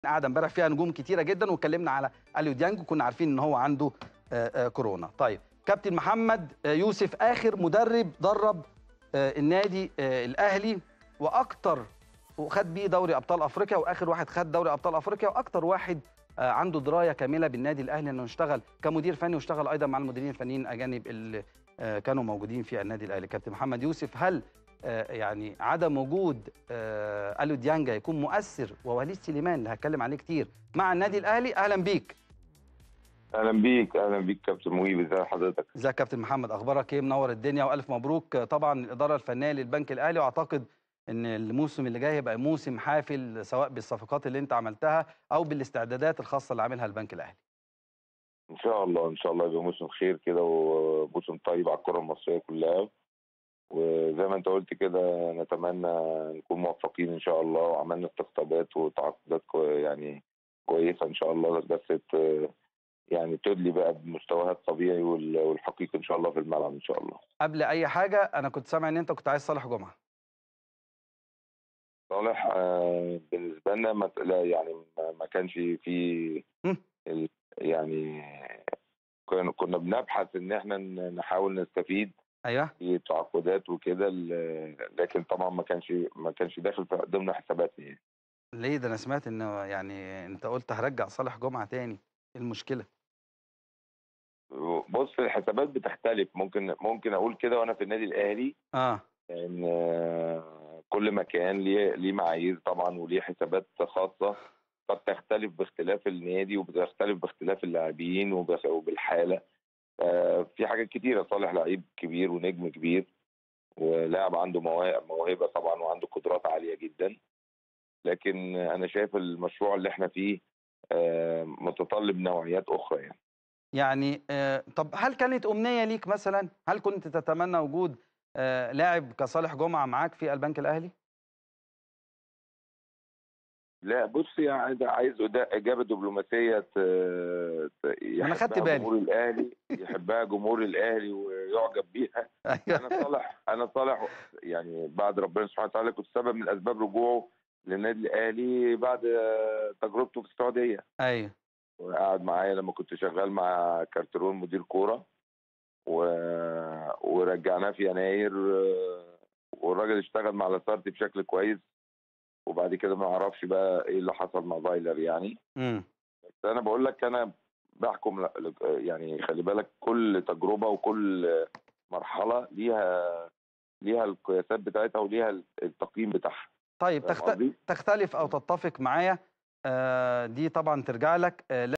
قاعده امبارح فيها نجوم كتيره جدا واتكلمنا على اليو ديانج وكنا عارفين ان هو عنده آه، آه، كورونا طيب كابتن محمد آه، يوسف اخر مدرب درب آه، النادي آه، الاهلي واكتر وخد بيه دوري ابطال افريقيا واخر واحد خد دوري ابطال افريقيا واكتر واحد آه، عنده درايه كامله بالنادي الاهلي انه اشتغل كمدير فني واشتغل ايضا مع المديرين الفنيين الاجانب اللي آه، كانوا موجودين في النادي الاهلي كابتن محمد يوسف هل آه، يعني عدم وجود آه، اليو ديانجا يكون مؤثر ووليد سليمان اللي هتكلم عليه كتير مع النادي الاهلي اهلا بيك اهلا بيك اهلا بيك كابتن مهيب ازي حضرتك ازيك يا كابتن محمد اخبارك ايه منور الدنيا والف مبروك آه، طبعا الاداره الفنيه للبنك الاهلي واعتقد ان الموسم اللي جاي هيبقى موسم حافل سواء بالصفقات اللي انت عملتها او بالاستعدادات الخاصه اللي عاملها البنك الاهلي ان شاء الله ان شاء الله يبقى موسم خير كده وموسم طيب على الكره المصريه كلها وزي ما انت قلت كده نتمنى نكون موفقين ان شاء الله وعملنا استقطابات وتعاقدات كو- يعني كويسه ان شاء الله بس ت- يعني تدلي بقى بمستواها الطبيعي وال- والحقيقي ان شاء الله في الملعب ان شاء الله قبل اي حاجه انا كنت سامع ان انت كنت عايز صالح جمعه صالح آه، بالنسبه لنا ما لا يعني ما ما كانش في مم. ال- يعني كنا كنا بنبحث ان احنا ن- نحاول نستفيد ايوه في تعاقدات وكده ل- لكن طبعا ما كانش ما كانش داخل في ضمن حساباتي يعني. ليه ده انا سمعت انه يعني انت قلت هرجع صالح جمعه تاني إيه المشكله بص الحسابات بتختلف ممكن ممكن اقول كده وانا في النادي الاهلي اه ان آه، كل مكان ليه ليه معايير طبعا وليه حسابات خاصه قد تختلف باختلاف النادي وبتختلف باختلاف اللاعبين وبخ- وبالحاله آه، في حاجات كتيره صالح لعيب كبير ونجم كبير ولاعب عنده مواهب موهبه طبعا وعنده قدرات عاليه جدا لكن انا شايف المشروع اللي احنا فيه آه، متطلب نوعيات اخرى يعني يعني آه طب هل كانت امنيه ليك مثلا هل كنت تتمنى وجود آه لاعب كصالح جمعه معاك في البنك الاهلي لا بص يعني ده عايز ده اجابه دبلوماسيه ت... ت... أنا خدت يحبها بالي. جمهور الاهلي يحبها جمهور الاهلي ويعجب بيها انا صالح انا صالح يعني بعد ربنا سبحانه وتعالى كنت سبب من اسباب رجوعه للنادي الاهلي بعد آه، تجربته في السعوديه ايوه وقعد معايا لما كنت شغال مع كارترون مدير كوره و... ورجعناه في يناير آه، والراجل اشتغل مع لاسارتي بشكل كويس وبعد كده ما اعرفش بقى ايه اللي حصل مع فايلر يعني امم بس انا بقول لك انا بحكم ل- ل- يعني خلي بالك كل تجربه وكل مرحله ليها ليها القياسات بتاعتها وليها التقييم بتاعها طيب فاهم تخت... قصدي؟ تختلف او تتفق معايا آه دي طبعا ترجع لك آه